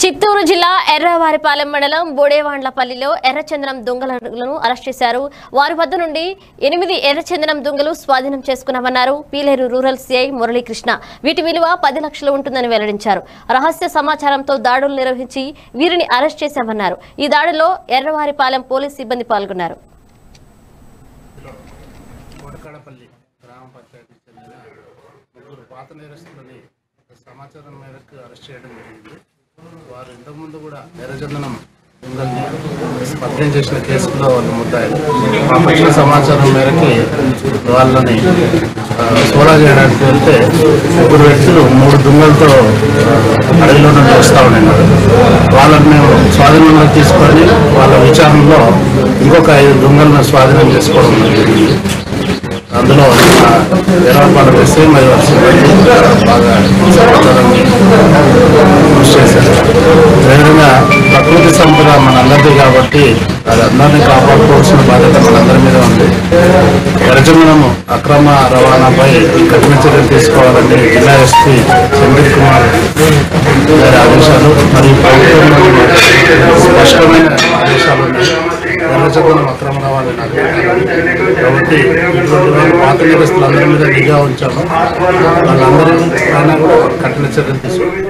చిత్తూరు జిల్లా ఎర్రవారిపాలెం మండలం బోడేవాండ్లపల్లిలో ఎర్రచందనం దొంగలను అరెస్ట్ చేశారు వారి వద్ద నుండి ఎనిమిది ఎర్రచందనం దొంగలు స్వాధీనం చేసుకున్నామన్నారు పీలేరు రూరల్ సిఐ మురళీకృష్ణ వీటి విలువ పది లక్షలు ఉంటుందని వెల్లడించారు రహస్య సమాచారంతో దాడులు నిర్వహించి వీరిని అరెస్ట్ చేశామన్నారు ఈ దాడిలో ఎర్రవారిపాలెం పోలీస్ సిబ్బంది పాల్గొన్నారు కొడకాడపల్లి గ్రామ పంచాయతీకి చెందిన ముగ్గురు పాత నేరస్తులని సమాచారం మేరకు అరెస్ట్ చేయడం జరిగింది వారు ఇంతకుముందు కూడా ఎర్రచందనం దొంగల్ని స్పర్ధం చేసిన కేసులో వాళ్ళు ముద్దాయి మాకు వచ్చిన సమాచారం మేరకు వాళ్ళని ఆ, సోదా చేయడానికి వెళ్తే ముగ్గురు వ్యక్తులు మూడు దుంగలతో అడవిలో నుండి వస్తూ ఉన్నారు వాళ్ళని మేము స్వాధీనంలో తీసుకొని వాళ్ళ విచారణలో ఇంకొక ఐదు దొంగలను స్వాధీనం చేసుకోవడం జరిగింది అందులో ఎర్రపాల వేస్తే మరి సిబ్బంది బాగా సమాచారం కృషి చేశారు అదేవిధంగా ప్రకృతి సంపద మనందరిది కాబట్టి అది అందరినీ కాపాడుకోవాల్సిన బాధ్యత మనందరి మీద ఉంది ఎర్రచందనము అక్రమ రవాణాపై కఠిన చర్యలు తీసుకోవాలని జిల్లా ఎస్పీ సందీప్ కుమార్ గారి ఆదేశాలు మరియు ప్రభుత్వం స్పష్టమైన ఆదేశాలు ఉన్నాయి ఎర్రచందనం అక్రమ రవాణా కాబట్టి ఇటువంటి వాళ్ళు పాత నేరస్తులందరి మీద నిఘా ఉంచాము వాళ్ళందరి పైన కూడా కఠిన చర్యలు తీసుకుంటాం